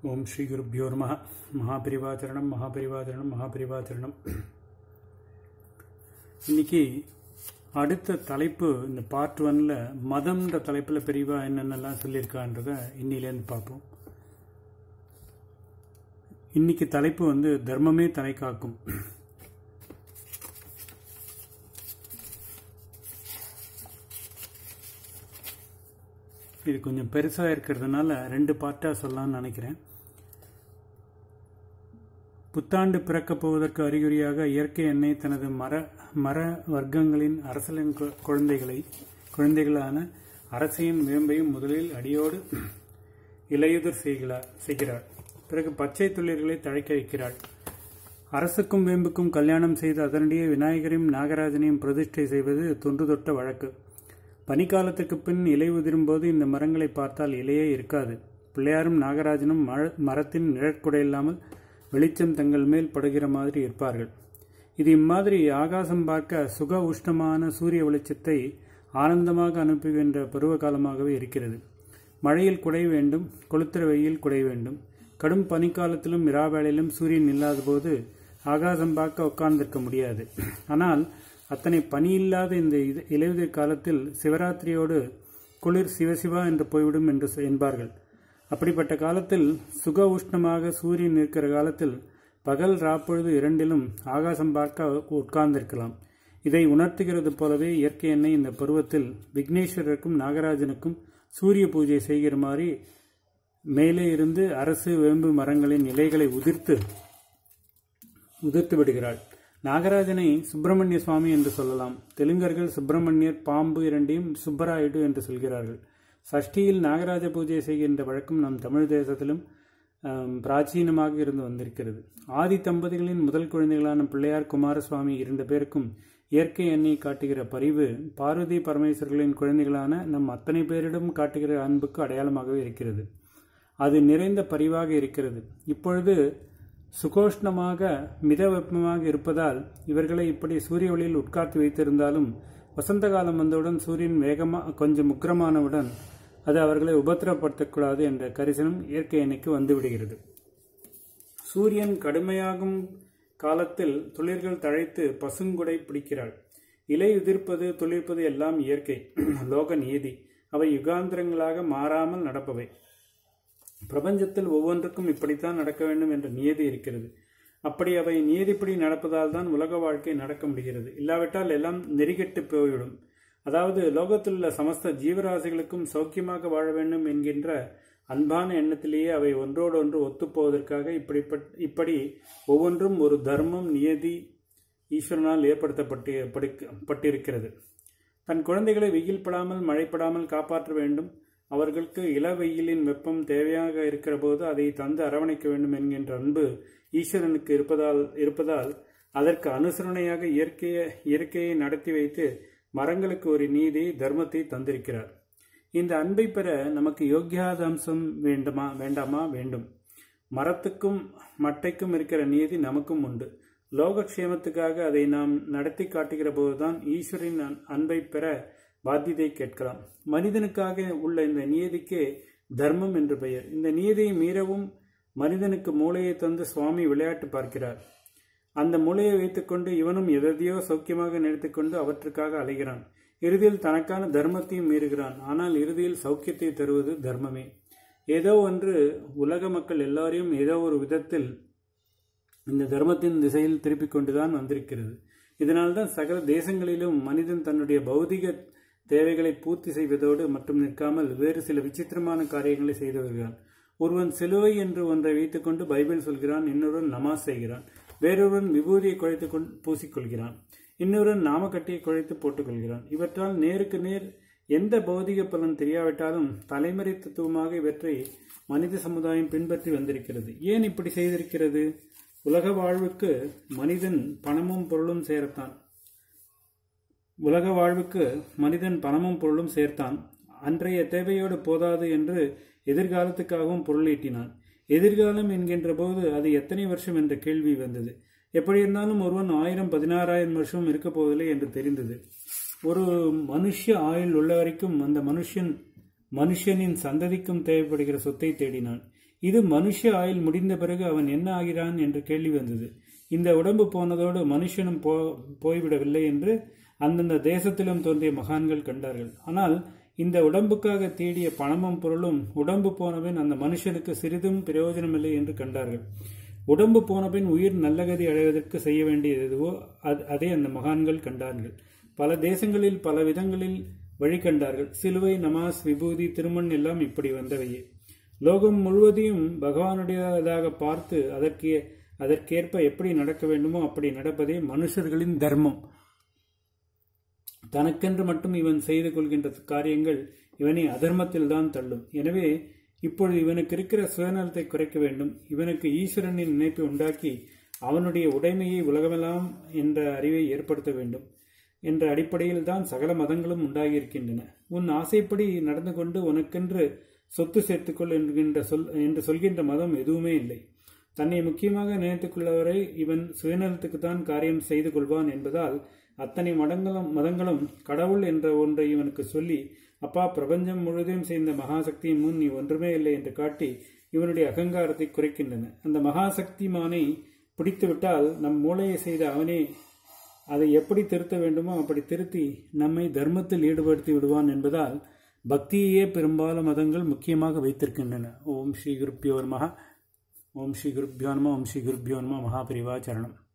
ஓம் ஸ்ரீ குருப்பியோ நம மகாபரிவாச்சரணம் மகாபரிவாச்சரணம் மகாபரிவாச்சரணம் இன்னைக்கு அடுத்த தலைப்பு இந்த பார்ட் ஒன்ல மதம்ன்ற தலைப்பில் பெரியவா என்னென்னலாம் சொல்லியிருக்கான்றத இன்னிலேருந்து பார்ப்போம் இன்னைக்கு தலைப்பு வந்து தர்மமே தலை காக்கும் இது கொஞ்சம் பெருசாக இருக்கிறதுனால ரெண்டு பார்ட்டாக சொல்லலாம்னு நினைக்கிறேன் புத்தாண்டு பிறக்கப் போவதற்கு அறிகுறியாக இயற்கை எண்ணெய் தனது மர மர வர்க்கங்களின் அரசலின் கு- குழந்தைகளை குழந்தைகளான அரசையும் வேம்பையும் முதலில் அடியோடு இலையுதிர் செய்கிறார் செய்கிறார் பிறகு பச்சை துளிர்களை தழைக்க வைக்கிறாள் அரசுக்கும் வேம்புக்கும் கல்யாணம் செய்து அதனிடையே விநாயகரையும் நாகராஜனையும் பிரதிஷ்டை செய்வது தொன்று தொட்ட வழக்கு பனிக்காலத்துக்கு பின் இலை உதிரும்போது இந்த மரங்களை பார்த்தால் இலையே இருக்காது பிள்ளையாரும் நாகராஜனும் மர- மரத்தின் நிழற்குடை இல்லாமல் வெளிச்சம் தங்கள் மேல் படுகிற மாதிரி இருப்பார்கள் இது இம்மாதிரி ஆகாசம் பார்க்க சுக உஷ்ணமான சூரிய வெளிச்சத்தை ஆனந்தமாக அனுப்புகின்ற பருவ காலமாகவே இருக்கிறது மழையில் குடை வேண்டும் கொளுத்துற வெயில் குடை வேண்டும் கடும் பனிக்காலத்திலும் இராவேளையிலும் சூரியன் இல்லாத போது ஆகாசம் பார்க்க உட்கார்ந்திருக்க முடியாது ஆனால் அத்தனை பனி இல்லாத இந்த இத- இலையுதிர் காலத்தில் சிவராத்திரியோடு குளிர் சிவசிவா என்று போய்விடும் என்று சொ- என்பார்கள் அப்படிப்பட்ட காலத்தில் சுக உஷ்ணமாக சூரியன் இருக்கிற காலத்தில் பகல் ராப்பொழுது இரண்டிலும் ஆகாசம் பார்க்க உட்கார்ந்திருக்கலாம் இதை உணர்த்துகிறது போலவே இயற்கை எண்ணெய் இந்த பருவத்தில் விக்னேஸ்வரருக்கும் நாகராஜனுக்கும் சூரிய பூஜை செய்கிற மாதிரி மேலே இருந்து அரசு வேம்பு மரங்களின் இலைகளை உதிர்த்து உதிர்த்து விடுகிறாள் நாகராஜனை சுப்பிரமணிய சுவாமி என்று சொல்லலாம் தெலுங்கர்கள் சுப்பிரமணியர் பாம்பு இரண்டையும் சுப்பராயுடு என்று சொல்கிறார்கள் சஷ்டியில் நாகராஜ பூஜை செய்கின்ற வழக்கம் நம் தமிழ் தேசத்திலும் ஆம், பிராச்சீனமாக இருந்து வந்திருக்கிறது ஆதி தம்பதிகளின் முதல் குழந்தைகளான பிள்ளையார் குமாரசுவாமி இரண்டு பேருக்கும் இயற்கை எண்ணெய் காட்டுகிற பரிவு பார்வதி பரமேஸ்வரர்களின் குழந்தைகளான நம் அத்தனை பேரிடம் காட்டுகிற அன்புக்கு அடையாளமாகவே இருக்கிறது அது நிறைந்த பரிவாக இருக்கிறது இப்பொழுது சுகோஷ்ணமாக மித வெப்பமாக இருப்பதால் இவர்களை இப்படி சூரிய ஒளியில் உட்கார்த்து வைத்திருந்தாலும் வசந்த காலம் வந்தவுடன் சூரியன் வேகமா கொஞ்சம் உக்கிரமானவுடன் அது அவர்களை உபத்திரப்படுத்தக்கூடாது என்ற கரிசனம் இயற்கை எண்ணெய்க்கு வந்துவிடுகிறது சூரியன் கடுமையாகும் காலத்தில் துளிர்கள் தழைத்து பசுங்குடை பிடிக்கிறாள் இலை உதிர்ப்பது துளிர்ப்பது எல்லாம் இயற்கை லோக நீதி அவை யுகாந்திரங்களாக மாறாமல் நடப்பவை பிரபஞ்சத்தில் ஒவ்வொன்றுக்கும் இப்படித்தான் நடக்க வேண்டும் என்ற நியதி இருக்கிறது அப்படி அவை நியதிப்படி நடப்பதால் தான் உலக வாழ்க்கை நடக்க முடிகிறது இல்லாவிட்டால் எல்லாம் நெறிகெட்டு போய்விடும் அதாவது லோகத்தில் உள்ள சமஸ்த ஜீவராசிகளுக்கும் சௌக்கியமாக வாழ வேண்டும் என்கின்ற அன்பான எண்ணத்திலேயே அவை ஒன்றோடொன்று ஒத்துப்போவதற்காக இப்படிப்பட் இப்படி ஒவ்வொன்றும் ஒரு தர்மம் நியதி ஈஸ்வரனால் ஏற்படுத்தப்பட்டு படுக்க- பட்டிருக்கிறது தன் குழந்தைகளை வெயில் படாமல் மழைப்படாமல் காப்பாற்ற வேண்டும் அவர்களுக்கு இள வெயிலின் வெப்பம் தேவையாக இருக்கிற போது அதை தந்து அரவணைக்க வேண்டும் என்கின்ற அன்பு ஈஸ்வரனுக்கு இருப்பதால் இருப்பதால் அதற்கு அனுசரணையாக இயற்கையை இயற்கையை நடத்தி வைத்து மரங்களுக்கு ஒரு நீதி தர்மத்தை தந்திருக்கிறார் இந்த அன்பை பெற நமக்கு யோக்கியாதம்சம் வேண்டுமா வேண்டாமா வேண்டும் மரத்துக்கும் மட்டைக்கும் இருக்கிற நீதி நமக்கும் உண்டு லோகக்ஷேமத்துக்காக அதை நாம் நடத்தி காட்டுகிற போதுதான் ஈஸ்வரின் அன்- அன்பை பெற பாத்தியதை கேட்கலாம் மனிதனுக்காக உள்ள இந்த நியதிக்கே தர்மம் என்று பெயர் இந்த நியதியை மீறவும் மனிதனுக்கு மூளையை தந்து சுவாமி விளையாட்டு பார்க்கிறார் அந்த மூளையை வைத்துக்கொண்டு இவனும் எதையோ சௌக்கியமாக நினைத்துக்கொண்டு அவற்றுக்காக அலைகிறான் இறுதியில் தனக்கான தர்மத்தையும் மீறுகிறான் ஆனால் இறுதியில் சௌக்கியத்தை தருவது தர்மமே ஏதோ ஒன்று உலக மக்கள் எல்லாரையும் ஏதோ ஒரு விதத்தில் இந்த தர்மத்தின் திசையில் திருப்பிக் கொண்டுதான் வந்திருக்கிறது இதனால்தான் சகல தேசங்களிலும் மனிதன் தன்னுடைய பௌதிக தேவைகளை பூர்த்தி செய்வதோடு மட்டும் நிற்காமல் வேறு சில விசித்திரமான காரியங்களை செய்து வருகிறான் ஒருவன் சிலுவை என்று ஒன்றை வைத்துக்கொண்டு பைபிள் சொல்கிறான் இன்னொருவன் நமாஸ் செய்கிறான் வேறொருவன் விபூதியை குழைத்துக் கொண்டு பூசிக்கொள்கிறான் இன்னொருவன் நாமக்கட்டியை குழைத்து போட்டுக்கொள்கிறான் இவற்றால் நேருக்கு நேர் எந்த பௌதிக பலன் தெரியாவிட்டாலும் தலைமறை தத்துவமாக இவற்றை மனித சமுதாயம் பின்பற்றி வந்திருக்கிறது ஏன் இப்படி செய்திருக்கிறது உலக வாழ்வுக்கு மனிதன் பணமும் பொருளும் சேரத்தான் உலக வாழ்வுக்கு மனிதன் பணமும் பொருளும் சேர்த்தான் அன்றைய தேவையோடு போதாது என்று எதிர்காலத்துக்காகவும் பொருளீட்டினான் எதிர்காலம் என்கின்ற போது அது எத்தனை வருஷம் என்ற கேள்வி வந்தது எப்படி இருந்தாலும் ஒருவன் ஆயிரம் பதினாறாயிரம் வருஷம் இருக்கப் போவதில்லை என்று தெரிந்தது ஒரு மனுஷ ஆயுள் உள்ள வரைக்கும் அந்த மனுஷன் மனுஷனின் சந்ததிக்கும் தேவைப்படுகிற சொத்தை தேடினான் இது மனுஷ ஆயுள் முடிந்த பிறகு அவன் என்ன ஆகிறான் என்று கேள்வி வந்தது இந்த உடம்பு போனதோடு மனுஷனும் போ போய்விடவில்லை என்று அந்தந்த தேசத்திலும் தோன்றிய மகான்கள் கண்டார்கள் ஆனால் இந்த உடம்புக்காக தேடிய பணமும் பொருளும் உடம்பு போனபின் அந்த மனுஷனுக்கு சிறிதும் பிரயோஜனமில்லை என்று கண்டார்கள் உடம்பு போனபின் உயிர் நல்லகதி அடைவதற்கு செய்ய வேண்டியது எதுவோ அது அதை அந்த மகான்கள் கண்டார்கள் பல தேசங்களில் பல விதங்களில் வழி கண்டார்கள் சிலுவை நமாஸ் விபூதி திருமண் எல்லாம் இப்படி வந்தவையே லோகம் முழுவதையும் பகவானுடையதாக பார்த்து அதற்கு அதற்கேற்ப எப்படி நடக்க வேண்டுமோ அப்படி நடப்பதே மனுஷர்களின் தர்மம் தனக்கென்று மட்டும் இவன் செய்து கொள்கின்ற காரியங்கள் இவனை அதர்மத்தில் தான் தள்ளும் எனவே இப்பொழுது இவனுக்கு இருக்கிற சுயநலத்தை குறைக்க வேண்டும் இவனுக்கு ஈஸ்வரனின் நினைப்பை உண்டாக்கி அவனுடைய உடைமையை உலகமெல்லாம் என்ற அறிவை ஏற்படுத்த வேண்டும் என்ற அடிப்படையில் தான் சகல மதங்களும் உண்டாகியிருக்கின்றன உன் ஆசைப்படி நடந்து கொண்டு உனக்கென்று சொத்து சேர்த்துக்கொள் என்கின்ற சொல் என்று சொல்கின்ற மதம் எதுவுமே இல்லை தன்னை முக்கியமாக நினைத்துக் கொள்ளவரை இவன் சுயநலத்துக்கு தான் காரியம் செய்து கொள்வான் என்பதால் அத்தனை மடங்களும் மதங்களும் கடவுள் என்ற ஒன்றை இவனுக்கு சொல்லி அப்பா பிரபஞ்சம் முழுவதையும் சேர்ந்த மகாசக்தியின் முன் நீ ஒன்றுமே இல்லை என்று காட்டி இவனுடைய அகங்காரத்தை குறைக்கின்றன அந்த மகாசக்திமானை பிடித்துவிட்டால் நம் மூளையை செய்த அவனே அதை எப்படி திருத்த வேண்டுமோ அப்படி திருத்தி நம்மை தர்மத்தில் ஈடுபடுத்தி விடுவான் என்பதால் பக்தியையே பெரும்பாலும் மதங்கள் முக்கியமாக வைத்திருக்கின்றன ஓம் ஸ்ரீ குருப்பியோ நம ஓம் ஸ்ரீ குருப்பியோ நம ஓம் ஸ்ரீ குருப்பியோ நம மகாபரிவா சரணம்